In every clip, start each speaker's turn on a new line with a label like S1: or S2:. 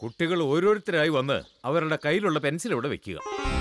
S1: കുട്ടികൾ ഓരോരുത്തരായി വന്ന് അവരുടെ കയ്യിലുള്ള പെൻസിൽ ഇവിടെ വെക്കുക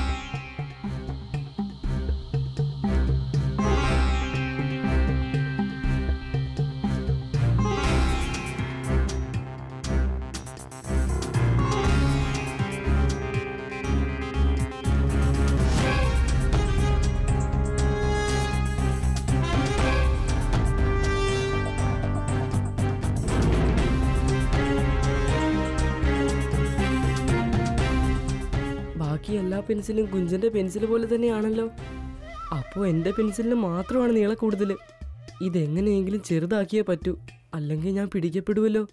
S2: ബാക്കി എല്ലാ പെൻസിലും കുഞ്ചന്റെ പെൻസിൽ പോലെ തന്നെയാണല്ലോ അപ്പോൾ എൻ്റെ പെൻസിലിന് മാത്രമാണ് നീള കൂടുതൽ ഇതെങ്ങനെയെങ്കിലും ചെറുതാക്കിയേ പറ്റൂ അല്ലെങ്കിൽ ഞാൻ പിടിക്കപ്പെടുമല്ലോ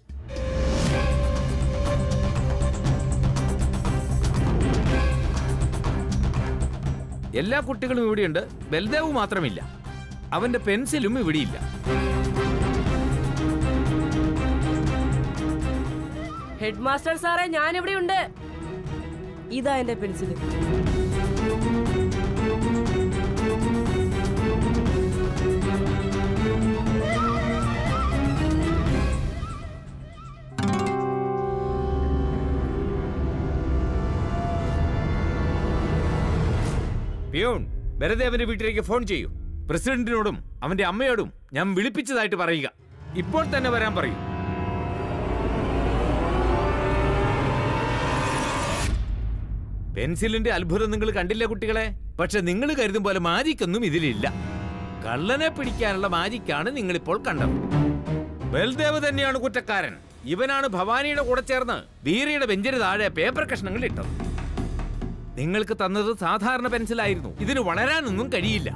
S1: എല്ലാ കുട്ടികളും ഇവിടെയുണ്ട് ബൽദേവ് മാത്രമില്ല അവന്റെ പെൻസിലും ഇവിടെയില്ല
S2: ഹെഡ് മാസ്റ്റർ സാറേ ഞാനിവിടെ ഉണ്ട് ഇതാ എൻ്റെ പെൻസിൽ
S1: പിയൂൺ വെറുതെ അവന്റെ വീട്ടിലേക്ക് ഫോൺ ചെയ്യൂ പ്രസിഡന്റിനോടും അവന്റെ അമ്മയോടും ഞാൻ വിളിപ്പിച്ചതായിട്ട് പറയുക ഇപ്പോൾ തന്നെ വരാൻ പറയൂ പെൻസിലിന്റെ അത്ഭുതം നിങ്ങൾ കണ്ടില്ല കുട്ടികളെ പക്ഷെ നിങ്ങൾ കരുതും പോലെ മാജിക്കൊന്നും ഇതിലില്ല കള്ളനെ പിടിക്കാനുള്ള മാജിക്കാണ് നിങ്ങളിപ്പോൾ കണ്ടത് ബൽദേവ് തന്നെയാണ് കുറ്റക്കാരൻ ഇവനാണ് ഭവാനിയുടെ കൂടെ ചേർന്ന് വീരയുടെ ബെഞ്ചിന് താഴെ പേപ്പർ കഷ്ണങ്ങൾ ഇട്ടത് നിങ്ങൾക്ക് തന്നത് സാധാരണ പെൻസിലായിരുന്നു ഇതിന് വളരാനൊന്നും കഴിയില്ല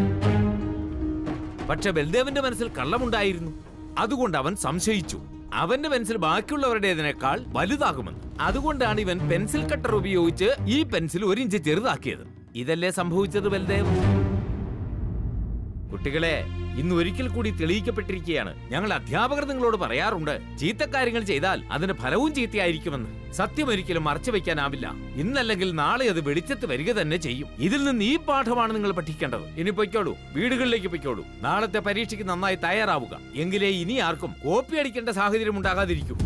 S1: പക്ഷെ ബൽദേവന്റെ മനസ്സിൽ കള്ളമുണ്ടായിരുന്നു അതുകൊണ്ട് അവൻ സംശയിച്ചു അവന്റെ പെൻസിൽ ബാക്കിയുള്ളവരുടേതിനേക്കാൾ വലുതാകുമെന്ന് അതുകൊണ്ടാണ് ഇവൻ പെൻസിൽ കട്ടർ ഉപയോഗിച്ച് ഈ പെൻസിൽ ഒരു ഇഞ്ച് ചെറുതാക്കിയത് ഇതല്ലേ സംഭവിച്ചത് ബൽദേവ് കുട്ടികളെ ഇന്ന് ഒരിക്കൽ കൂടി തെളിയിക്കപ്പെട്ടിരിക്കുകയാണ് ഞങ്ങൾ അധ്യാപകർ നിങ്ങളോട് പറയാറുണ്ട് ചീത്തക്കാര്യങ്ങൾ ചെയ്താൽ അതിന് ഫലവും ചീത്തയായിരിക്കുമെന്ന് സത്യം ഒരിക്കലും മറച്ചു വെക്കാനാവില്ല ഇന്നല്ലെങ്കിൽ നാളെ അത് വെളിച്ചത്ത് വരിക തന്നെ ചെയ്യും ഇതിൽ നിന്ന് ഈ പാഠമാണ് നിങ്ങൾ പഠിക്കേണ്ടത് ഇനി പൊയ്ക്കോളൂ വീടുകളിലേക്ക് പൊയ്ക്കോളൂ നാളത്തെ പരീക്ഷയ്ക്ക് നന്നായി തയ്യാറാവുക എങ്കിലേ ഇനി ആർക്കും കോപ്പി അടിക്കേണ്ട സാഹചര്യം ഉണ്ടാകാതിരിക്കൂ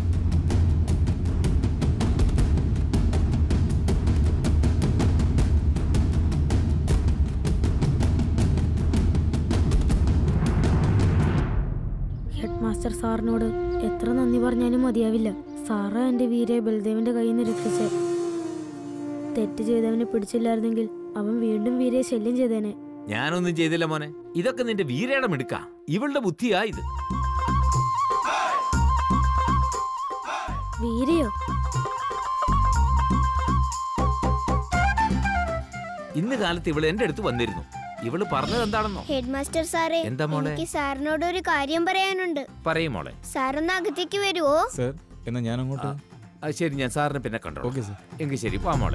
S3: ഹെഡ് മാസ്റ്റർ സാറിനോട് എത്ര നന്ദി പറഞ്ഞാലും മതിയാവില്ല സാറാ എൻ്റെ വീരെ ബൽദേവിന്റെ കയ്യിൽ നിന്ന് രക്ഷിച്ചേ തെറ്റ് ചെയ്തവനെ പിടിച്ചില്ലായിരുന്നെങ്കിൽ അവൻ വീണ്ടും വീരയെ ശല്യം ചെയ്തേനെ
S1: ഞാനൊന്നും ചെയ്തില്ല മോനെ ഇതൊക്കെ നിന്റെ വീരയുടെ മിടുക്ക ഇവളുടെ ബുദ്ധിയാ ഇത്
S3: വീരയോ
S1: ഇന്ന് കാലത്ത് ഇവള് എന്റെ അടുത്ത് വന്നിരുന്നു ഇവള് പറഞ്ഞത് എന്താണെന്നോ
S4: ഹെഡ് മാസ്റ്റർ സാറേ
S1: എന്താ മോളെ?
S4: എനിക്ക് സാറിനോട് ഒരു കാര്യം പറയാനുണ്ട്
S1: പറയും മോളെ
S4: സാറൊന്ന് അകത്തേക്ക് വരുവോ
S5: സർ എന്നാ ഞാൻ അങ്ങോട്ട്
S1: അത് ശരി ഞാൻ സാറിനെ പിന്നെ കണ്ടോ
S5: ഓക്കെ സർ
S1: എങ്കിൽ ശരി പോ മോളെ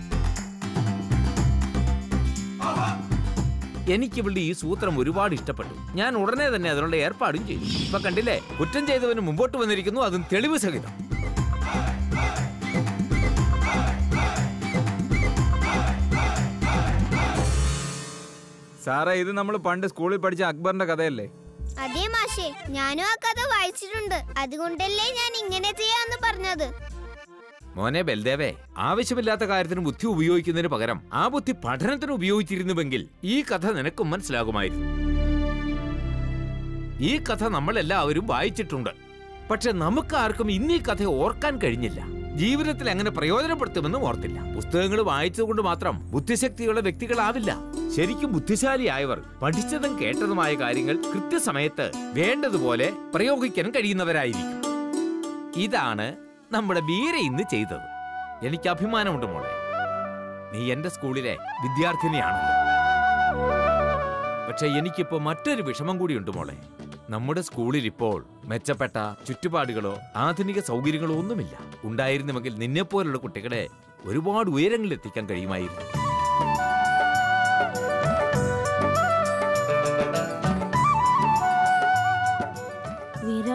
S1: എനിക്ക് ഇവളുടെ ഈ സൂത്രം ഒരുപാട് ഇഷ്ടപ്പെട്ടു ഞാൻ ഉടനെ തന്നെ അതിനുള്ള ഏർപ്പാടും ചെയ്തു ഇപ്പൊ കണ്ടില്ലേ കുറ്റം ചെയ്തവന് മുമ്പോട്ട് വന്നിരിക്കുന്നു അതും തെളിവ് സഹിതം
S5: സാറേ ഇത് നമ്മൾ പണ്ട് സ്കൂളിൽ പഠിച്ച അക്ബറിന്റെ കഥയല്ലേ
S4: അതേ മാഷേ ഞാനും ആ കഥ വായിച്ചിട്ടുണ്ട് അതുകൊണ്ടല്ലേ ഞാൻ ഇങ്ങനെ ചെയ്യാന്ന് പറഞ്ഞത്
S1: മോനെ ബൽദേവേ ആവശ്യമില്ലാത്ത കാര്യത്തിന് ബുദ്ധി ഉപയോഗിക്കുന്നതിന് പകരം ആ ബുദ്ധി പഠനത്തിന് ഉപയോഗിച്ചിരുന്നുവെങ്കിൽ ഈ കഥ നിനക്കും മനസ്സിലാകുമായിരുന്നു ഈ കഥ നമ്മൾ എല്ലാവരും വായിച്ചിട്ടുണ്ട് പക്ഷെ നമുക്ക് ആർക്കും ഇന്ന് ഈ കഥ ഓർക്കാൻ കഴിഞ്ഞില്ല ജീവിതത്തിൽ എങ്ങനെ പ്രയോജനപ്പെടുത്തുമെന്നും ഓർത്തില്ല പുസ്തകങ്ങൾ വായിച്ചതുകൊണ്ട് മാത്രം ബുദ്ധിശക്തിയുള്ള വ്യക്തികളാവില്ല ശരിക്കും ബുദ്ധിശാലിയായവർ പഠിച്ചതും കേട്ടതുമായ കാര്യങ്ങൾ കൃത്യസമയത്ത് വേണ്ടതുപോലെ പ്രയോഗിക്കാൻ കഴിയുന്നവരായിരിക്കും ഇതാണ് നമ്മുടെ ബീര ഇന്ന് ചെയ്തത് എനിക്ക് അഭിമാനമുണ്ട് മോളെ നീ എന്റെ സ്കൂളിലെ വിദ്യാർത്ഥിനിയാണല്ലോ പക്ഷെ എനിക്കിപ്പോ മറ്റൊരു വിഷമം കൂടിയുണ്ട് മോളെ നമ്മുടെ സ്കൂളിൽ ഇപ്പോൾ മെച്ചപ്പെട്ട ചുറ്റുപാടുകളോ ആധുനിക സൗകര്യങ്ങളോ ഒന്നുമില്ല ഉണ്ടായിരുന്നുവെങ്കിൽ നിന്നെപ്പോലുള്ള കുട്ടികളെ ഒരുപാട് ഉയരങ്ങളിൽ എത്തിക്കാൻ കഴിയുമായിരുന്നു
S3: വീര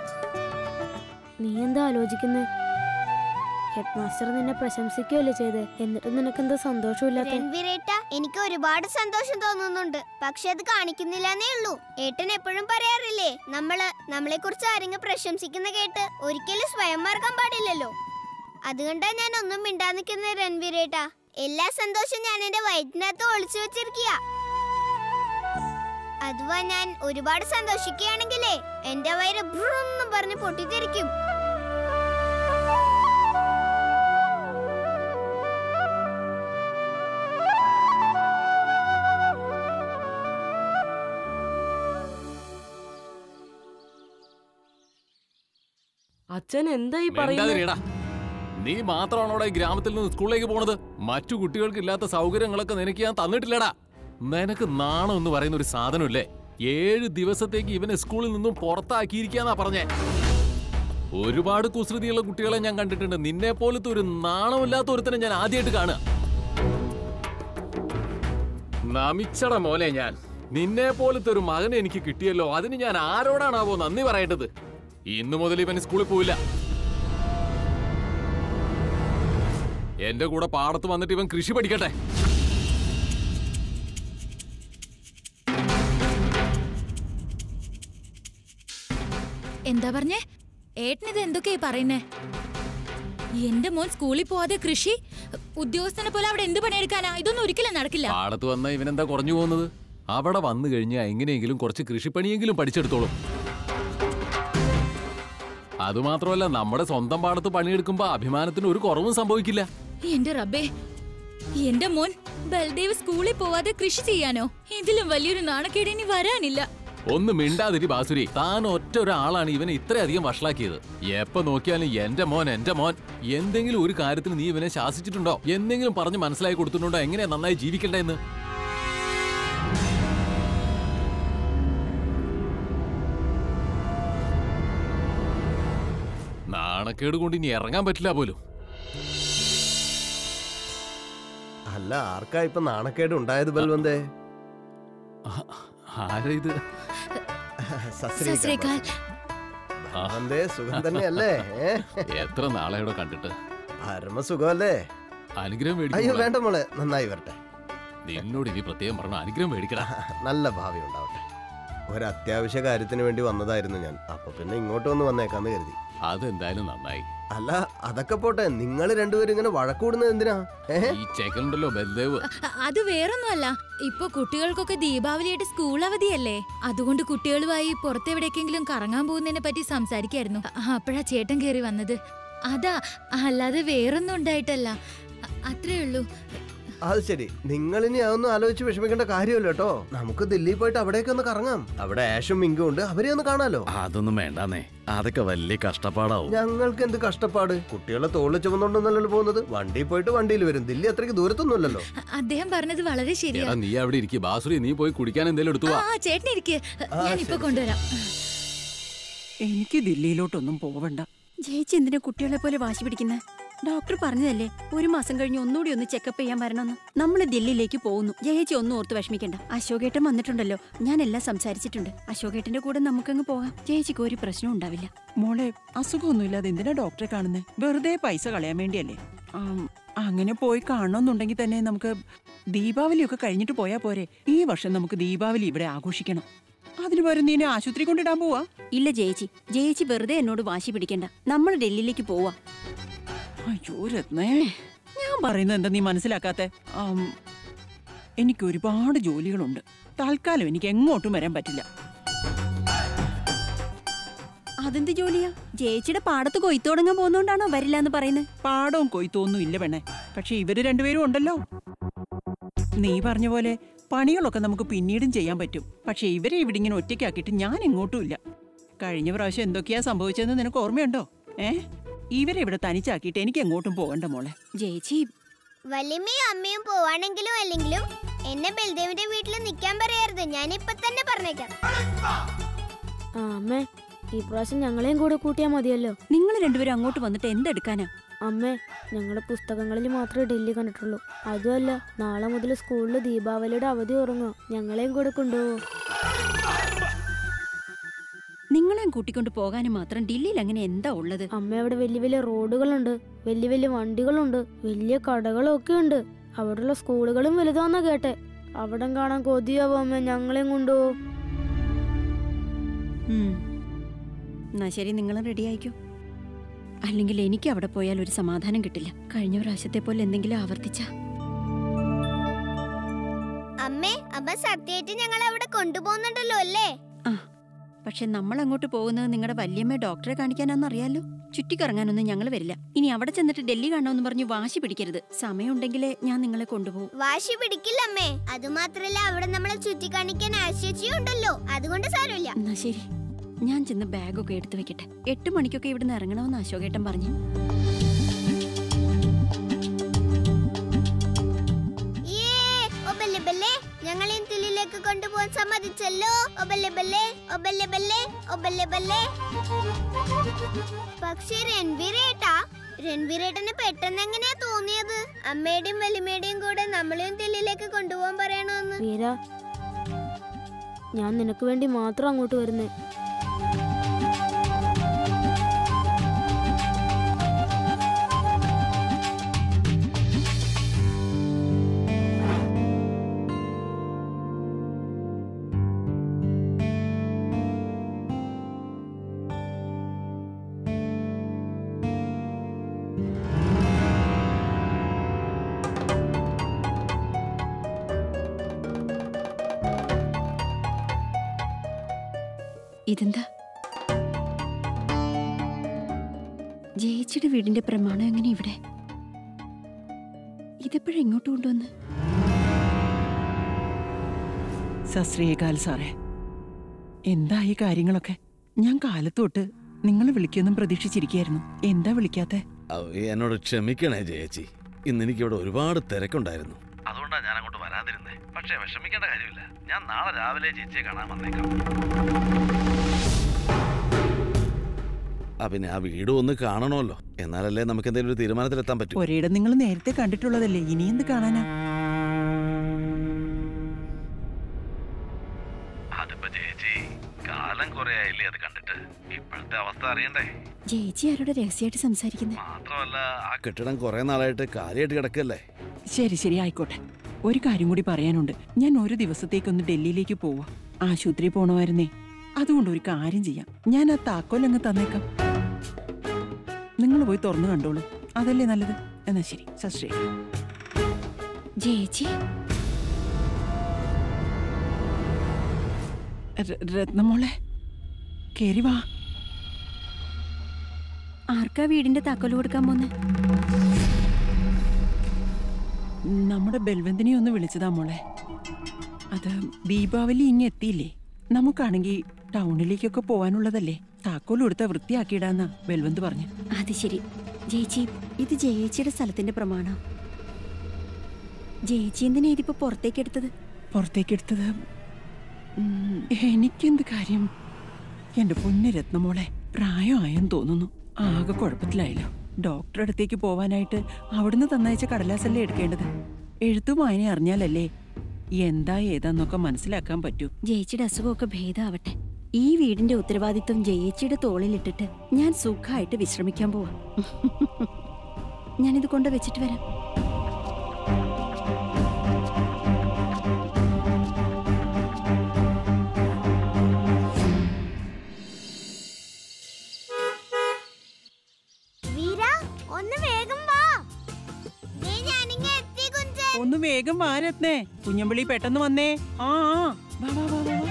S3: നീ എന്താ ആലോചിക്കുന്നത് ഹെഡ് മാസ്റ്റർ നിന്നെ പ്രശംസിക്കുകയല്ലേ ചെയ്ത് എന്നിട്ട് നിനക്കെന്താ സന്തോഷമില്ലാത്ത
S4: രൺവീരേട്ട എനിക്ക് ഒരുപാട് സന്തോഷം തോന്നുന്നുണ്ട് പക്ഷെ അത് കാണിക്കുന്നില്ലെന്നേ ഉള്ളൂ ഏട്ടൻ എപ്പോഴും പറയാറില്ലേ നമ്മള് നമ്മളെ കുറിച്ച് ആരെങ്കിലും പ്രശംസിക്കുന്ന കേട്ട് ഒരിക്കലും സ്വയം മറക്കാൻ പാടില്ലല്ലോ അതുകൊണ്ടാ ഞാൻ ഒന്നും മിണ്ടാ നിൽക്കുന്ന രൺവീരേട്ടാ എല്ലാ സന്തോഷവും ഞാൻ എന്റെ വയറ്റിനകത്ത് ഒളിച്ചു വെച്ചിരിക്കുക അഥവാ ഞാൻ ഒരുപാട് സന്തോഷിക്കുകയാണെങ്കിലേ എന്റെ വയറ് ബ്രൂന്നും പറഞ്ഞ് പൊട്ടിത്തെറിക്കും
S2: അച്ഛൻ എന്താ ഈ പറയുന്നത്
S6: മിണ്ടാതിരിയെടാ. നീ മാത്രമാണോടെ ഈ ഗ്രാമത്തിൽ നിന്ന് സ്കൂളിലേക്ക് പോണത് മറ്റു കുട്ടികൾക്ക് ഇല്ലാത്ത സൗകര്യങ്ങളൊക്കെ നിനക്ക് ഞാൻ തന്നിട്ടില്ലടാ നിനക്ക് നാണം എന്ന് പറയുന്ന ഒരു സാധനമില്ലേ ഏഴ് ദിവസത്തേക്ക് ഇവനെ സ്കൂളിൽ നിന്നും പുറത്താക്കിയിരിക്കാന്നാ പറഞ്ഞേ ഒരുപാട് കുസൃതിയുള്ള കുട്ടികളെ ഞാൻ കണ്ടിട്ടുണ്ട് നിന്നെ പോലത്തെ ഒരു നാണമില്ലാത്ത ഒരുത്തനെ ഞാൻ ആദ്യമായിട്ട് കാണുക നമിച്ചട മോനെ ഞാൻ നിന്നെ പോലത്തെ ഒരു മകനെ എനിക്ക് കിട്ടിയല്ലോ അതിന് ഞാൻ ആരോടാണാവോ നന്ദി പറയേണ്ടത് ഇന്നു മുതൽ ഇവൻ സ്കൂളിൽ പോവില്ല എന്റെ കൂടെ പാടത്ത് വന്നിട്ട് ഇവൻ കൃഷി പഠിക്കട്ടെ
S7: എന്താ പറഞ്ഞേ ഏട്ടനിത് എന്തൊക്കെയാ പറയുന്നേ എന്റെ മോൻ സ്കൂളിൽ പോവാതെ കൃഷി ഉദ്യോഗസ്ഥനെ പോലെ അവിടെ എന്ത് പണിയെടുക്കാനാ ഇതൊന്നും ഒരിക്കലും നടക്കില്ല
S6: പാടത്ത് വന്ന ഇവനെന്താ കുറഞ്ഞു പോകുന്നത് അവിടെ വന്നു കഴിഞ്ഞാൽ എങ്ങനെയെങ്കിലും കുറച്ച് കൃഷിപ്പണിയെങ്കിലും പഠിച്ചെടുത്തോളും അതുമാത്രമല്ല നമ്മുടെ സ്വന്തം പാടത്ത് പണിയെടുക്കുമ്പോ അഭിമാനത്തിന് ഒരു കുറവും സംഭവിക്കില്ല
S7: എന്റെ റബ്ബേ എന്റെ മോൻ ബൽദേവ് സ്കൂളിൽ പോവാതെ കൃഷി ചെയ്യാനോ ഇതിലും വലിയൊരു നാണക്കേട് ഇനി വരാനില്ല
S6: ഒന്ന് മിണ്ടാതിരി ബാസുരി താൻ ഒറ്റ ഒരാളാണ് ഇവനെ ഇത്രയധികം വഷളാക്കിയത് എപ്പോ നോക്കിയാലും എന്റെ മോൻ എന്റെ മോൻ എന്തെങ്കിലും ഒരു കാര്യത്തിന് നീ ഇവനെ ശാസിച്ചിട്ടുണ്ടോ എന്തെങ്കിലും പറഞ്ഞ് മനസ്സിലാക്കി കൊടുത്തിട്ടുണ്ടോ എങ്ങനെയാ നന്നായി ജീവിക്കണ്ടെന്ന് നാണക്കേട് കൊണ്ട് ഇനി ഇറങ്ങാൻ പറ്റില്ല പോലും
S8: അല്ല ആർക്കാ ഇപ്പൊ നാണക്കേട് ഉണ്ടായത് ബൽവന്തേ
S6: ആരാ ഇത്
S7: സസ്രീകാൽ
S8: ബൽവന്തേ സുഖം തന്നെയല്ലേ ഏ?
S6: എത്ര നാളെയോടെ കണ്ടിട്ട്
S8: പരമസുഖമല്ലേ
S6: അനുഗ്രഹം
S8: അയ്യോ
S6: മേടിക്കും
S8: വേണ്ട മോളെ നന്നായി വരട്ടെ
S6: നിന്നോട് ഇനി പ്രത്യേകം പറഞ്ഞു അനുഗ്രഹം മേടിക്കടാ
S8: നല്ല ഭാവി ഉണ്ടാവട്ടെ ഒരു അത്യാവശ്യ കാര്യത്തിന് വേണ്ടി വന്നതായിരുന്നു ഞാൻ അപ്പൊ പിന്നെ ഇങ്ങോട്ട് വന്ന് വന്നേക്കാന്ന് കരുതി
S6: അതെന്തായാലും നന്നായി
S8: അല്ല അതൊക്കെ പോട്ടെ നിങ്ങൾ രണ്ടുപേരും ഇങ്ങനെ വഴക്കൂടുന്നത് എന്തിനാ ഏ
S6: ഈ ചെക്കനുണ്ടല്ലോ ബൽദേവ്
S7: അ- അത് വേറൊന്നുമല്ല ഇപ്പൊ കുട്ടികൾക്കൊക്കെ ദീപാവലിയായിട്ട് സ്കൂൾ അവധിയല്ലേ അതുകൊണ്ട് കുട്ടികളുമായി പുറത്തെവിടേക്കെങ്കിലും കറങ്ങാൻ പോകുന്നതിനെ പറ്റി സംസാരിക്കായിരുന്നു അ- അപ്പഴാ ചേട്ടൻ കയറി വന്നത് അതാ അല്ലാതെ വേറൊന്നും ഉണ്ടായിട്ടല്ല അ- അത്രേ ഉള്ളൂ
S8: അത് ശരി നിങ്ങൾ ഇനി അതൊന്നും ആലോചിച്ച് വിഷമിക്കേണ്ട കാര്യമല്ല കേട്ടോ നമുക്ക് ദില്ലിയിൽ പോയിട്ട് അവിടേക്ക് ഒന്ന് കറങ്ങാം അവിടെ ആഷും മിങ്കും ഉണ്ട് അവരെ ഒന്ന് കാണാലോ
S9: അതൊന്നും വേണ്ടാന്നേ അതൊക്കെ വലിയ കഷ്ടപ്പാടാവും
S8: ഞങ്ങൾക്ക് എന്ത് കഷ്ടപ്പാട് കുട്ടികളെ തോളിൽ ചുമന്നുകൊണ്ടൊന്നല്ലോ പോകുന്നത് വണ്ടിയിൽ പോയിട്ട് വണ്ടിയിൽ വരും ദില്ലി അത്രയ്ക്ക് ദൂരത്തൊന്നുമല്ലല്ലോ
S7: അ- അദ്ദേഹം പറഞ്ഞത് വളരെ ശരിയാ
S6: എടാ നീ അവിടെ ഇരിക്കും ബാസുരി നീ പോയി കുടിക്കാൻ എന്തേലും എടുത്തു വാ
S7: ആ ചേട്ടൻ ഇരിക്ക് ഞാൻ ഇപ്പൊ കൊണ്ടുവരാം
S10: എനിക്ക് ദില്ലിയിലോട്ടൊന്നും പോവണ്ട ചേച്ചി എന്തിനാ കുട്ടികളെ പോലെ വാശി പിടിക്കുന്നത് ഡോക്ടർ പറഞ്ഞതല്ലേ ഒരു മാസം കഴിഞ്ഞ് ഒന്നുകൂടി ഒന്ന് ചെക്കപ്പ് ചെയ്യാൻ വരണമെന്ന് നമ്മൾ ദില്ലിയിലേക്ക് പോകുന്നു ചേച്ചി ഒന്നും ഓർത്ത് വിഷമിക്കണ്ട അശോകേട്ടൻ വന്നിട്ടുണ്ടല്ലോ ഞാൻ എല്ലാം സംസാരിച്ചിട്ടുണ്ട് അശോകേട്ടന്റെ കൂടെ നമുക്കങ്ങ് പോകാം ചേച്ചിക്ക് ഒരു പ്രശ്നവും ഉണ്ടാവില്ല
S11: മോളെ അസുഖമൊന്നുമില്ലാതെ എന്തിനാ ഡോക്ടറെ കാണുന്നത് വെറുതെ പൈസ കളയാൻ വേണ്ടിയല്ലേ ആം, അങ്ങനെ പോയി കാണണമെന്നുണ്ടെങ്കിൽ തന്നെ നമുക്ക് ദീപാവലിയൊക്കെ കഴിഞ്ഞിട്ട് പോയാ പോരെ ഈ വർഷം നമുക്ക് ദീപാവലി ഇവിടെ ആഘോഷിക്കണം അതിന് പകരം നീ എന്നെ ആശുപത്രി കൊണ്ടിടാൻ പോവാ
S10: ഇല്ല ചേച്ചി ചേച്ചി വെറുതെ എന്നോട് വാശി പിടിക്കണ്ട നമ്മൾ ഡൽഹിയിലേക്ക് പോവാ
S11: അയ്യോ രത്നേ ഞാൻ പറയുന്നത് എന്താ നീ മനസ്സിലാക്കാത്തെ ആം, എനിക്ക് ഒരുപാട് ജോലികളുണ്ട് തൽക്കാലം എനിക്ക് എങ്ങോട്ടും വരാൻ പറ്റില്ല
S10: അതെന്ത് ജോലിയാ ചേച്ചിയുടെ പാടത്ത് കൊയ്ത്തു തുടങ്ങാൻ പോകുന്നോണ്ടാണോ വരില്ല എന്ന് പറയുന്നത്
S11: പാടവും കൊയ്ത്തൊന്നും ഇല്ല പെണ്ണെ പക്ഷെ ഇവര് രണ്ടുപേരും ഉണ്ടല്ലോ നീ പറഞ്ഞ പോലെ പണികളൊക്കെ നമുക്ക് പിന്നീടും ചെയ്യാൻ പറ്റും പക്ഷെ ഇവരെ ഇവിടെ ഇങ്ങനെ ഒറ്റയ്ക്കാക്കിയിട്ട് ഞാൻ എങ്ങോട്ടും ഇല്ല കഴിഞ്ഞ പ്രാവശ്യം എന്തൊക്കെയാ സംഭവിച്ചതെന്ന് നിനക്ക് ഓർമ്മയുണ്ടോ ഏ ഇവരെ ഇവിടെ തനിച്ചാക്കിയിട്ട് എനിക്ക് എങ്ങോട്ടും പോകണ്ട മോളെ
S10: ചേച്ചി
S4: വല്യമ്മയും അമ്മയും പോവാണെങ്കിലും അല്ലെങ്കിലും എന്നെ ബൽദേവിന്റെ വീട്ടിൽ നിൽക്കാൻ പറയരുത് ഞാൻ ഇപ്പൊ തന്നെ പറഞ്ഞേക്കാം
S3: ആ അമ്മേ ഈ പ്രാവശ്യം ഞങ്ങളെയും കൂടെ കൂട്ടിയാൽ മതിയല്ലോ
S10: നിങ്ങൾ രണ്ടുപേരും അങ്ങോട്ട് വന്നിട്ട് എന്തെടുക്കാനാ
S3: അമ്മേ ഞങ്ങളുടെ പുസ്തകങ്ങളിൽ മാത്രമേ ഡൽഹി കണ്ടിട്ടുള്ളൂ അതുമല്ല നാളെ മുതൽ സ്കൂളിൽ ദീപാവലിയുടെ അവധി ഉറങ്ങും ഞങ്ങളെയും കൂടെ കൊണ്ടുപോകും
S10: നിങ്ങളെയും കൂട്ടിക്കൊണ്ട് പോകാനും മാത്രം ഡൽഹിയിൽ അങ്ങനെ എന്താ ഉള്ളത്
S3: അമ്മ അവിടെ വലിയ വലിയ റോഡുകളുണ്ട് വലിയ വലിയ വണ്ടികളുണ്ട് വലിയ കടകളും ഒക്കെ ഉണ്ട് അവിടെയുള്ള സ്കൂളുകളും വലുതാന്നാ കേട്ടെ അവിടം കാണാൻ കൊതിയാവും അമ്മ ഞങ്ങളെയും കൊണ്ടുപോകും
S10: ഉം. എന്നാ ശരി നിങ്ങൾ റെഡി ആയിക്കോ അല്ലെങ്കിൽ എനിക്ക് അവിടെ പോയാൽ ഒരു സമാധാനം കിട്ടില്ല കഴിഞ്ഞ പ്രാവശ്യത്തെ പോലെ എന്തെങ്കിലും ആവർത്തിച്ച
S4: അമ്മേ അമ്മ സത്യമായിട്ട് ഞങ്ങൾ അവിടെ കൊണ്ടുപോകുന്നുണ്ടല്ലോ അല്ലേ
S10: ആ പക്ഷെ നമ്മൾ അങ്ങോട്ട് പോകുന്നത് നിങ്ങളുടെ വല്യമ്മ ഡോക്ടറെ കാണിക്കാനാണെന്നറിയാലോ ചുറ്റിക്കറങ്ങാനൊന്നും ഞങ്ങൾ വരില്ല ഇനി അവിടെ ചെന്നിട്ട് ഡൽഹി കാണണമെന്ന് പറഞ്ഞ് വാശി പിടിക്കരുത് സമയമുണ്ടെങ്കിലേ ഞാൻ നിങ്ങളെ കൊണ്ടുപോകും
S4: വാശി പിടിക്കില്ല അമ്മേ അതുമാത്രല്ല അവിടെ നമ്മളെ ചുറ്റിക്കാണിക്കാൻ ആശിച്ചും ഉണ്ടല്ലോ അതുകൊണ്ട് സാരമില്ല
S10: എന്നാ ശരി ഞാൻ ചെന്ന് ബാഗൊക്കെ എടുത്തു വെക്കട്ടെ എട്ട് മണിക്കൊക്കെ ഇവിടുന്ന് ഇറങ്ങണമെന്ന് അശോകേട്ടൻ പറഞ്ഞു
S4: യേ, ഒബല്ലെ ബല്ലെ, ഞങ്ങളെ ദില്ലിയിലേക്ക് കൊണ്ടുപോകാൻ സമ്മതിച്ചല്ലോ ഒബല്ലെ ബല്ലെ, ഒബല്ലെ ബല്ലെ, ഒബല്ലെ ബല്ലെ. പക്ഷേ രൺവീരേട്ടാ രൺവീരേട്ടന് പെട്ടെന്ന് എങ്ങനെയാ തോന്നിയത് അമ്മയുടെയും വലിമയുടെയും കൂടെ നമ്മളെയും ദില്ലിയിലേക്ക് കൊണ്ടുപോകാൻ പറയണമെന്ന്
S3: വീര ഞാൻ നിനക്ക് വേണ്ടി മാത്രം അങ്ങോട്ട് വരുന്നേ
S10: ഇതെന്താ ജയിച്ചിയുടെ വീടിന്റെ പ്രമാണം എങ്ങനെ ഇവിടെ ഇതെപ്പോഴും ഇങ്ങോട്ട് കൊണ്ടുവന്ന്
S11: സശ്രീകാൽ സാറേ എന്താ ഈ കാര്യങ്ങളൊക്കെ ഞാൻ കാലത്ത് തൊട്ട് നിങ്ങൾ വിളിക്കുമെന്നും പ്രതീക്ഷിച്ചിരിക്കുകയായിരുന്നു എന്താ വിളിക്കാത്തെ
S9: അവ- എന്നോട് ക്ഷമിക്കണേ ചേച്ചി ഇന്ന് എനിക്ക് ഇവിടെ ഒരുപാട് തിരക്കുണ്ടായിരുന്നു അതുകൊണ്ടാണ് ഞാൻ അങ്ങോട്ട് വരാതിരുന്നേ പക്ഷേ വിഷമിക്കേണ്ട കാര്യമില്ല ഞാൻ നാളെ രാവിലെ ചേച്ചിയെ കാണാൻ വന്നേക്കാം ആ പിന്നെ ആ വീട് ഒന്ന് കാണണമല്ലോ എന്നാലല്ലേ നമുക്ക് എന്തെങ്കിലും ഒരു തീരുമാനത്തിലെത്താൻ പറ്റൂ
S11: ഒരിടം നിങ്ങൾ നേരത്തെ കണ്ടിട്ടുള്ളതല്ലേ ഇനി എന്ത് കാണാനാ
S9: അതിപ്പോ ചേച്ചി കാലം കുറെ ആയില്ലേ അത് കണ്ടിട്ട് ഇപ്പോഴത്തെ അവസ്ഥ അറിയണ്ടേ
S10: ജയിച്ചി ആരോട് രഹസ്യമായിട്ട് സംസാരിക്കുന്നത്
S9: മാത്രമല്ല ആ കെട്ടിടം കുറെ നാളായിട്ട് കാര്യമായിട്ട് കിടക്കല്ലേ
S11: ശരി ശരി ആയിക്കോട്ടെ ഒരു കാര്യം കൂടി പറയാനുണ്ട് ഞാൻ ഒരു ദിവസത്തേക്കൊന്ന് ഡൽഹിയിലേക്ക് പോവാ ആശുപത്രി പോണമായിരുന്നേ അതുകൊണ്ട് ഒരു കാര്യം ചെയ്യാം ഞാൻ ആ താക്കോൽ അങ്ങ് തന്നേക്കാം നിങ്ങൾ പോയി തുറന്നു കണ്ടോളൂ അതല്ലേ നല്ലത് എന്നാ ശരി സശ്രീ
S10: ജയിച്ചി
S11: രത്നമോളെ കേറി വാ
S10: ആർക്കാ വീടിന്റെ താക്കോല് കൊടുക്കാൻ പോന്നെ
S11: നമ്മുടെ ബൽവന്തിനെ ഒന്ന് വിളിച്ചതാ മോളെ അത് ദീപാവലി ഇങ്ങ് എത്തിയില്ലേ നമുക്കാണെങ്കിൽ ടൗണിലേക്കൊക്കെ പോവാനുള്ളതല്ലേ താക്കോൽ കൊടുത്ത വൃത്തിയാക്കിയിടാന്നാ ബൽവന്ത് പറഞ്ഞു
S10: അത് ശരി ജയിച്ചി ഇത് ജയിച്ചിയുടെ സ്ഥലത്തിന്റെ പ്രമാണം ജയിച്ചി എന്തിനാ ഇതിപ്പോ പുറത്തേക്ക് എടുത്തത്
S11: പുറത്തേക്ക് എടുത്തത് ഉം, എനിക്കെന്ത് കാര്യം എന്റെ പൊന്നു രത്നമോളെ പ്രായമായെന്ന് തോന്നുന്നു ആകെ കുഴപ്പത്തിലായല്ലോ ഡോക്ടറെ അടുത്തേക്ക് പോവാനായിട്ട് അവിടുന്ന് തന്നയച്ച കടലാസല്ലേ എടുക്കേണ്ടത് എഴുത്തും വായന അറിഞ്ഞാലല്ലേ എന്താ ഏതാന്നൊക്കെ മനസ്സിലാക്കാൻ പറ്റൂ
S10: ജയിച്ചിയുടെ അസുഖമൊക്കെ ഭേദമാവട്ടെ ഈ വീടിന്റെ ഉത്തരവാദിത്വം ജയിച്ചിയുടെ തോളിലിട്ടിട്ട് ഞാൻ സുഖമായിട്ട് വിശ്രമിക്കാൻ പോവാ ഞാനിത് കൊണ്ട് വെച്ചിട്ട് വരാം
S4: വീര ഒന്ന് വേഗം വാ ദേ ഞാനിങ്ങ് എത്തി കുഞ്ചൻ
S11: ഒന്ന് വേഗം വാ രത്നേ കുഞ്ഞമ്പിളി പെട്ടെന്ന് വന്നേ ആ ആ വാ വാ വാ വാ വാ.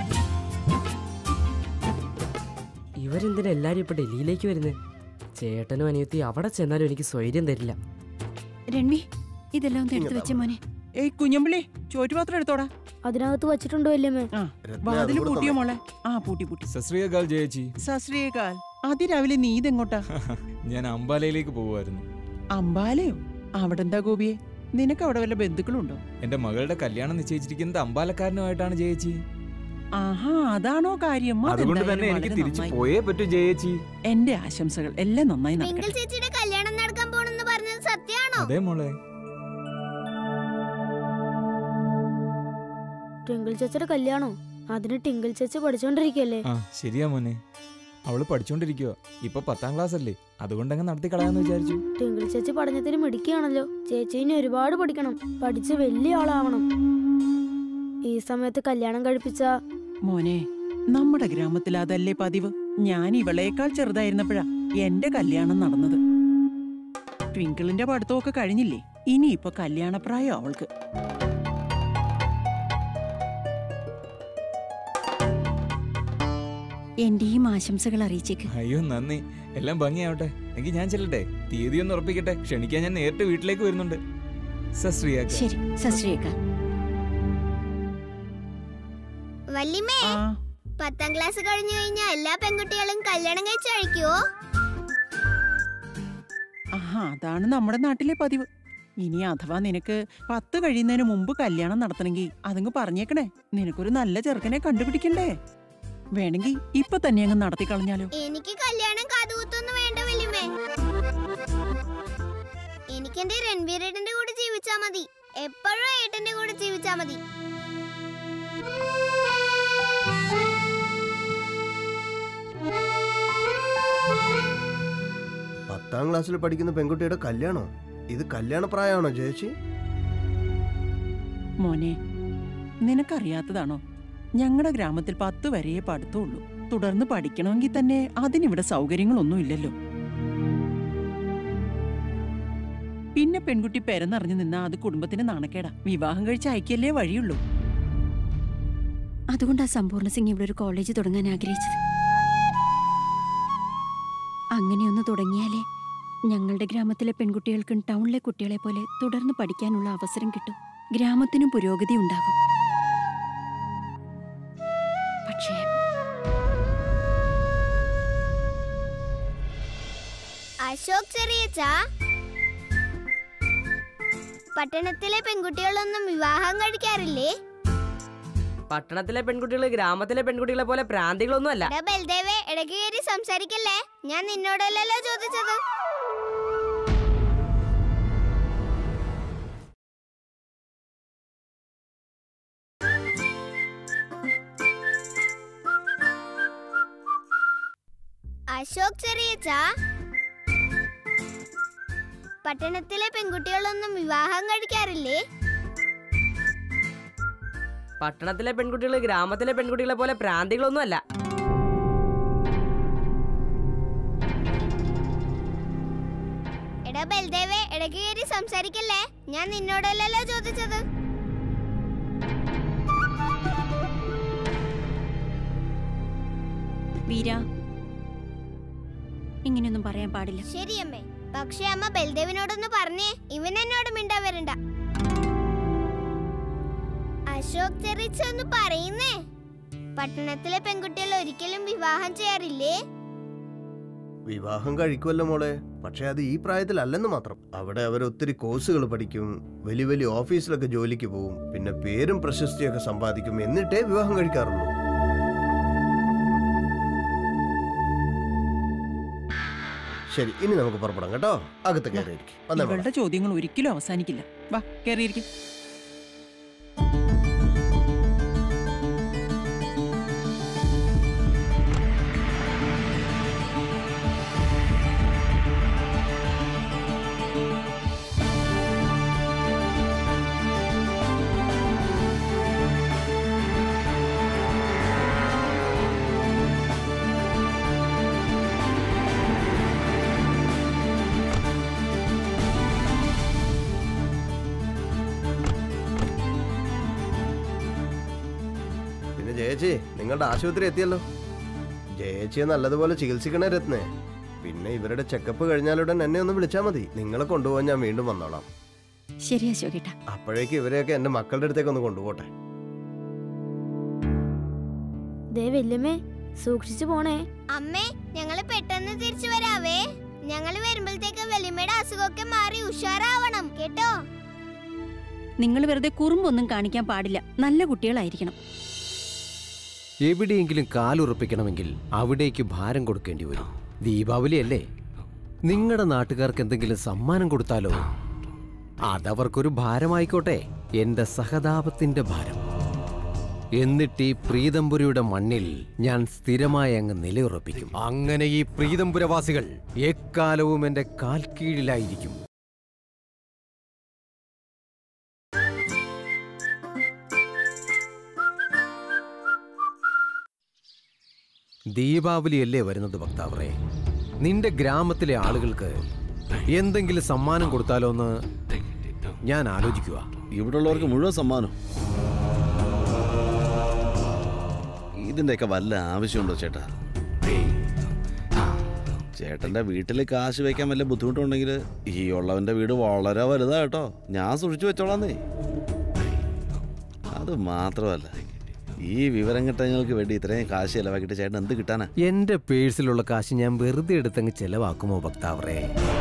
S2: ഇവരെന്തിനാ എല്ലാരും ഇപ്പൊ ഡൽഹിയിലേക്ക് വരുന്നത് ചേട്ടനും അനിയത്തി അവിടെ ചെന്നാലും എനിക്ക് സ്വൈര്യം തരില്ല
S10: രൺവി ഇതെല്ലാം ഒന്ന് എടുത്തു വെച്ച മോനെ
S11: ഏയ് കുഞ്ഞമ്പിളി ചോറ്റുപാത്രം എടുത്തോടാ
S3: അതിനകത്ത് വച്ചിട്ടുണ്ടോ വല്യമ്മേ
S11: ആ വാതില് പൂട്ടിയോ മോളെ ആ പൂട്ടി പൂട്ടി
S5: സശ്രീകാൽ ജയച്ചി
S11: സശ്രീകാൽ അതിരാവിലെ നീ ഇതെങ്ങോട്ടാ
S5: ഞാൻ അംബാലയിലേക്ക് പോവായിരുന്നു
S11: അമ്പാലയോ അവിടെ എന്താ ഗോപിയെ നിനക്ക് അവിടെ വല്ല ബന്ധുക്കളുണ്ടോ
S5: എന്റെ മകളുടെ കല്യാണം നിശ്ചയിച്ചിരിക്കുന്നത് അമ്പാലക്കാരനുമായിട്ടാണ് ജയച്ചി
S11: ആഹാ അതാണോ കാര്യം
S5: അതുകൊണ്ട്
S11: അതെന്തായാലും
S5: തന്നെ എനിക്ക്
S11: വളരെ
S5: തിരിച്ചു
S11: നന്നായി.
S5: പോയേ പറ്റൂ ജയച്ചി
S11: എന്റെ ആശംസകൾ എല്ലാം നന്നായി
S4: ട്വിങ്കിൾ
S11: നടക്കട്ടെ
S4: ചേച്ചിയുടെ കല്യാണം നടക്കാൻ പോണെന്ന് പറഞ്ഞത് സത്യാണോ
S5: അതെ മോളെ
S3: ട്വിങ്കിൾ ചേച്ചിയുടെ കല്യാണോ അതിന് ടിങ്കിൾ ചേച്ചി പഠിച്ചോണ്ടിരിക്കല്ലേ
S5: ആ ശരിയാ മോനെ അവള് പഠിച്ചോണ്ടിരിക്കുക ഇപ്പൊ പത്താം ക്ലാസ് അല്ലേ അതുകൊണ്ടങ്ങ് നടത്തി കളയാന്ന് വിചാരിച്ചു
S3: ടിങ്കിൾ ചേച്ചി പഠനത്തിന് മിടിക്കുകയാണല്ലോ ചേച്ചി ഇനി ഒരുപാട് പഠിക്കണം പഠിച്ച് വലിയ ആളാവണം ഈ സമയത്ത് കല്യാണം കഴിപ്പിച്ച
S11: മോനെ നമ്മുടെ ഗ്രാമത്തിൽ അതല്ലേ പതിവ് ഞാൻ ഇവളേക്കാൾ ചെറുതായിരുന്നപ്പോഴാ എന്റെ കല്യാണം നടന്നത് ട്വിങ്കിളിന്റെ പഠിത്തമൊക്കെ കഴിഞ്ഞില്ലേ ഇനിയിപ്പൊ കല്യാണപ്രായം അവൾക്ക്
S10: എന്റെയും ആശംസകൾ അറിയിച്ചേക്ക്
S5: അയ്യോ നന്ദി എല്ലാം ഭംഗിയാവട്ടെ എങ്കിൽ ഞാൻ ചെല്ലട്ടെ തീയതി ഒന്ന് ഉറപ്പിക്കട്ടെ ക്ഷണിക്കാൻ ഞാൻ നേരിട്ട് വീട്ടിലേക്ക് വരുന്നുണ്ട് സശ്രീയാക്ക
S10: ശരി സശ്രീയക്ക
S4: വല്യമ്മേ
S11: ആ
S4: പത്താം ക്ലാസ് കഴിഞ്ഞു കഴിഞ്ഞാൽ എല്ലാ പെൺകുട്ടികളും കല്യാണം കഴിച്ച് കഴിക്കുവോ
S11: ആഹാ അതാണ് നമ്മുടെ നാട്ടിലെ പതിവ് ഇനി അഥവാ നിനക്ക് പത്ത് കഴിയുന്നതിന് മുമ്പ് കല്യാണം നടത്തണമെങ്കിൽ അതങ്ങ് പറഞ്ഞേക്കണേ നിനക്കൊരു നല്ല ചെറുക്കനെ കണ്ടുപിടിക്കണ്ടേ വേണമെങ്കിൽ ഇപ്പൊ തന്നെ അങ്ങ് നടത്തി കളഞ്ഞാലോ
S4: എനിക്ക് കല്യാണം കാതുകുത്തൊന്നും വേണ്ട വല്യമ്മേ എനിക്ക് എന്റെ രൺവീരേട്ടന്റെ കൂടെ ജീവിച്ചാ മതി എപ്പോഴും ഏട്ടന്റെ കൂടെ ജീവിച്ചാ മതി
S8: പത്താം ക്ലാസ്സിൽ പഠിക്കുന്ന പെൺകുട്ടിയുടെ കല്യാണോ ഇത് കല്യാണ പ്രായമാണോ ചേച്ചി
S11: മോനെ നിനക്കറിയാത്തതാണോ ഞങ്ങളുടെ ഗ്രാമത്തിൽ പത്ത് വരെയേ പഠിത്തമുള്ളൂ തുടർന്ന് പഠിക്കണമെങ്കിൽ തന്നെ അതിനിവിടെ സൗകര്യങ്ങളൊന്നും ഇല്ലല്ലോ പിന്നെ പെൺകുട്ടി പെരന്നറിഞ്ഞു നിന്നാ അത് കുടുംബത്തിന് നാണക്കേടാ വിവാഹം കഴിച്ച് അയക്കല്ലേ വഴിയുള്ളൂ
S10: അതുകൊണ്ടാ സമ്പൂർണ്ണ സിംഗ് ഇവിടെ ഒരു കോളേജ് തുടങ്ങാൻ ആഗ്രഹിച്ചത് അങ്ങനെയൊന്ന് തുടങ്ങിയാലേ ഞങ്ങളുടെ ഗ്രാമത്തിലെ പെൺകുട്ടികൾക്കും ടൗണിലെ കുട്ടികളെ പോലെ തുടർന്ന് പഠിക്കാനുള്ള അവസരം കിട്ടും ഗ്രാമത്തിനും പുരോഗതി ഉണ്ടാകും പക്ഷേ
S4: അശോക് ചെറിയച്ച പട്ടണത്തിലെ പെൺകുട്ടികളൊന്നും വിവാഹം കഴിക്കാറില്ലേ
S2: പട്ടണത്തിലെ പെൺകുട്ടികൾ ഗ്രാമത്തിലെ പെൺകുട്ടികളെ പോലെ പ്രാന്തികളൊന്നും അല്ല
S4: എടാ ബൽദേവേ ഇടയ്ക്ക് കയറി സംസാരിക്കല്ലേ ഞാൻ നിന്നോടല്ലല്ലോ ചോദിച്ചത് അശോക് ചെറിയച്ച പട്ടണത്തിലെ പെൺകുട്ടികളൊന്നും വിവാഹം കഴിക്കാറില്ലേ
S2: പട്ടണത്തിലെ പെൺകുട്ടികൾ ഗ്രാമത്തിലെ പെൺകുട്ടികളെ പോലെ പ്രാന്തികളൊന്നും അല്ല
S4: എടാ ബൽദേവേ ഇടയ്ക്ക് കയറി സംസാരിക്കല്ലേ ഞാൻ നിന്നോടല്ലല്ലോ ചോദിച്ചത്
S10: വീര ഇങ്ങനെയൊന്നും പറയാൻ പാടില്ല
S4: ശരിയമ്മേ പക്ഷെ അമ്മ ബൽദേവിനോടൊന്ന് പറഞ്ഞേ ഇവൻ എന്നോട് മിണ്ടാ വരണ്ട അശോക് ചെറിച്ച ഒന്ന് പറയുന്നേ പട്ടണത്തിലെ പെൺകുട്ടികൾ ഒരിക്കലും വിവാഹം ചെയ്യാറില്ലേ
S8: വിവാഹം കഴിക്കുമല്ലോ മോളെ പക്ഷെ അത് ഈ പ്രായത്തിലല്ലെന്ന് മാത്രം അവിടെ അവർ ഒത്തിരി കോഴ്സുകൾ പഠിക്കും വലിയ വലിയ ഓഫീസിലൊക്കെ ജോലിക്ക് പോകും പിന്നെ പേരും പ്രശസ്തിയൊക്കെ സമ്പാദിക്കും എന്നിട്ടേ വിവാഹം കഴിക്കാറുള്ളൂ ശരി ഇനി നമുക്ക് പുറപ്പെടാം കേട്ടോ അകത്ത് കയറിയിരിക്കും വന്നേ മോളെ.
S11: ഇവളുടെ ചോദ്യങ്ങൾ ഒരിക്കലും അവസാനിക്കില്ല വാ കയറിയിരിക്കും
S8: പിന്നെ ജയച്ചി നിങ്ങളുടെ ആശുപത്രി എത്തിയല്ലോ ജയച്ചിയെ നല്ലതുപോലെ ചികിത്സിക്കണേ രത്നേ പിന്നെ ഇവരുടെ ചെക്കപ്പ് കഴിഞ്ഞാലുടൻ എന്നെ ഒന്ന് വിളിച്ചാൽ മതി നിങ്ങളെ കൊണ്ടുപോകാൻ ഞാൻ വീണ്ടും വന്നോളാം
S10: ശരി അശോകേട്ടാ
S8: അപ്പോഴേക്ക് ഇവരെയൊക്കെ എന്റെ മക്കളുടെ അടുത്തേക്ക് ഒന്ന് കൊണ്ടുപോട്ടെ
S3: ദേ വല്യമ്മേ സൂക്ഷിച്ചു പോണേ
S4: അമ്മേ ഞങ്ങള് പെട്ടെന്ന് തിരിച്ചു വരാവേ ഞങ്ങള് വരുമ്പോഴത്തേക്ക് വലിയമ്മയുടെ അസുഖമൊക്കെ മാറി ഉഷാറാവണം കേട്ടോ
S10: നിങ്ങൾ വെറുതെ കുറുമ്പൊന്നും കാണിക്കാൻ പാടില്ല നല്ല കുട്ടികളായിരിക്കണം
S12: എവിടെയെങ്കിലും കാലുറപ്പിക്കണമെങ്കിൽ അവിടേക്ക് ഭാരം കൊടുക്കേണ്ടി വരും ദീപാവലി അല്ലേ നിങ്ങളുടെ നാട്ടുകാർക്ക് എന്തെങ്കിലും സമ്മാനം കൊടുത്താലോ അതവർക്കൊരു ഭാരമായിക്കോട്ടെ എന്റെ സഹതാപത്തിന്റെ ഭാരം എന്നിട്ട് ഈ പ്രീതംപുരയുടെ മണ്ണിൽ ഞാൻ സ്ഥിരമായി അങ്ങ് നിലയുറപ്പിക്കും അങ്ങനെ ഈ പ്രീതംപുരവാസികൾ എക്കാലവും എന്റെ കാൽക്കീഴിലായിരിക്കും ദീപാവലിയല്ലേ വരുന്നത് ഭക്താവറേ നിന്റെ ഗ്രാമത്തിലെ ആളുകൾക്ക് എന്തെങ്കിലും സമ്മാനം കൊടുത്താലോ എന്ന് ഞാൻ ആലോചിക്കുക
S9: ഇവിടെ ഉള്ളവർക്ക് മുഴുവൻ സമ്മാനം ഇതിന്റെയൊക്കെ വല്ല ആവശ്യമുണ്ടോ ചേട്ടാ ചേട്ടന്റെ വീട്ടിൽ കാശ് വെക്കാൻ വല്ല ബുദ്ധിമുട്ടുണ്ടെങ്കിൽ ഈ ഉള്ളവന്റെ വീട് വളരെ വലുതാ കേട്ടോ ഞാൻ സൂക്ഷിച്ചു വെച്ചോളാന്നേ അത് മാത്രമല്ല ഈ വിവരം കിട്ടങ്ങൾക്ക് വേണ്ടി ഇത്രയും കാശ് ചെലവാക്കിയിട്ട് ചേട്ടൻ എന്ത് കിട്ടാനാ
S12: എന്റെ പേഴ്സിലുള്ള കാശ് ഞാൻ വെറുതെ എടുത്തങ്ങ് ചെലവാക്കുമോ ഭക്താവറേ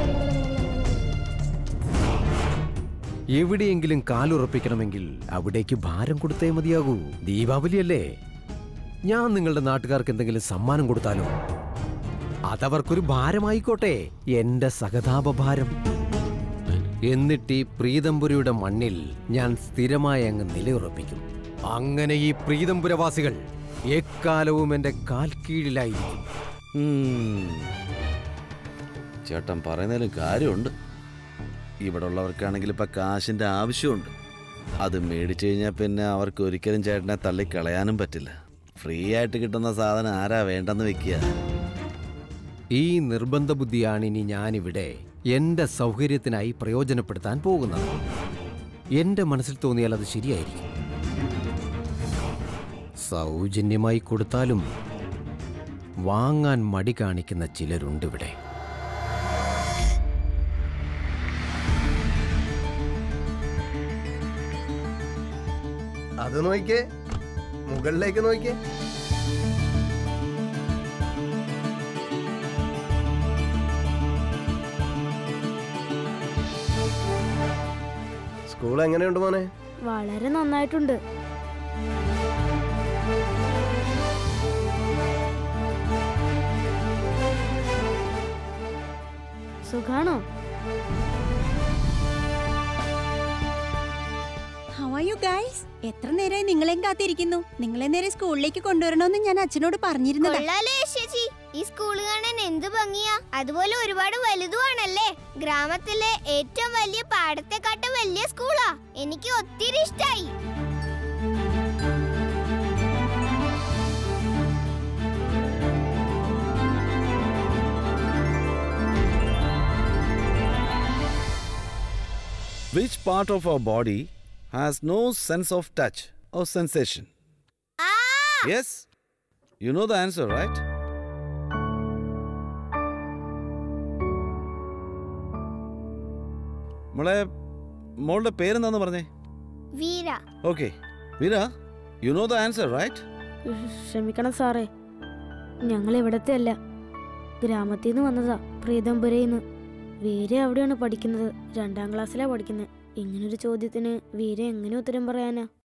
S12: എവിടെയെങ്കിലും കാലുറപ്പിക്കണമെങ്കിൽ അവിടേക്ക് ഭാരം കൊടുത്തേ മതിയാകൂ ദീപാവലിയല്ലേ ഞാൻ നിങ്ങളുടെ നാട്ടുകാർക്ക് എന്തെങ്കിലും സമ്മാനം കൊടുത്താലോ അതവർക്കൊരു ഭാരമായിക്കോട്ടെ എന്റെ സഹതാപഭാരം എന്നിട്ട് ഈ പ്രീതംപുരയുടെ മണ്ണിൽ ഞാൻ സ്ഥിരമായി അങ്ങ് നിലയുറപ്പിക്കും അങ്ങനെ ഈ പ്രീതംപുരവാസികൾ എക്കാലവും എന്റെ കാൽ കീഴിലായിരിക്കും
S9: ഉം. ചേട്ടൻ പറയുന്നതിലും കാര്യമുണ്ട് ഇവിടെ ഉള്ളവർക്കാണെങ്കിൽ ഇപ്പം കാശിൻ്റെ ആവശ്യമുണ്ട് അത് മേടിച്ചു കഴിഞ്ഞാൽ പിന്നെ അവർക്ക് ഒരിക്കലും ചേട്ടനെ തള്ളിക്കളയാനും പറ്റില്ല ഫ്രീ ആയിട്ട് കിട്ടുന്ന സാധനം ആരാ വേണ്ടെന്ന് വെക്കുക
S12: ഈ നിർബന്ധ ബുദ്ധിയാണ് ഇനി ഞാനിവിടെ എന്റെ സൗകര്യത്തിനായി പ്രയോജനപ്പെടുത്താൻ പോകുന്നത് എന്റെ മനസ്സിൽ തോന്നിയാൽ അത് ശരിയായിരിക്കും സൗജന്യമായി കൊടുത്താലും വാങ്ങാൻ മടി കാണിക്കുന്ന ചിലരുണ്ടിവിടെ
S8: അത് നോക്കിക്കേ മുകളിലേക്ക് നോക്കിക്കേ സ്കൂൾ എങ്ങനെയുണ്ട് മോനെ
S3: വളരെ നന്നായിട്ടുണ്ട് സുഖാണോ
S10: ഹൗ ആർ യു ഗൈസ് എത്ര നേരമായി നിങ്ങളെയും കാത്തിരിക്കുന്നു നിങ്ങളെ നേരെ സ്കൂളിലേക്ക് കൊണ്ടുവരണമെന്ന് ഞാൻ അച്ഛനോട് പറഞ്ഞിരുന്നതാ
S4: കൊള്ളാലോ ചേച്ചി ഈ സ്കൂൾ കാണാൻ എന്ത് ഭംഗിയാ അതുപോലെ ഒരുപാട് വലുതുമാണല്ലേ ഗ്രാമത്തിലെ ഏറ്റവും വലിയ പാടത്തെക്കാട്ടും വലിയ സ്കൂളാ എനിക്ക് ഒത്തിരി ഇഷ്ടായി
S9: Which part of our body has no sense of touch or sensation? Yes? You know the answer, right? മോളെ മോളുടെ പേരെന്താന്ന് പറഞ്ഞേ
S4: Veera
S9: okay Veera you know the answer right
S3: ക്ഷമിക്കണം സാറേ ഞങ്ങൾ ഇവിടത്തെ അല്ല ഗ്രാമത്തിൽ നിന്ന് വന്നതാ പ്രീതംപുരയിന്ന് വീര അവിടെയാണ് പഠിക്കുന്നത് രണ്ടാം ക്ലാസ്സിലാ പഠിക്കുന്നത് ഇങ്ങനൊരു ചോദ്യത്തിന് വീര എങ്ങനെ ഉത്തരം പറയാനാ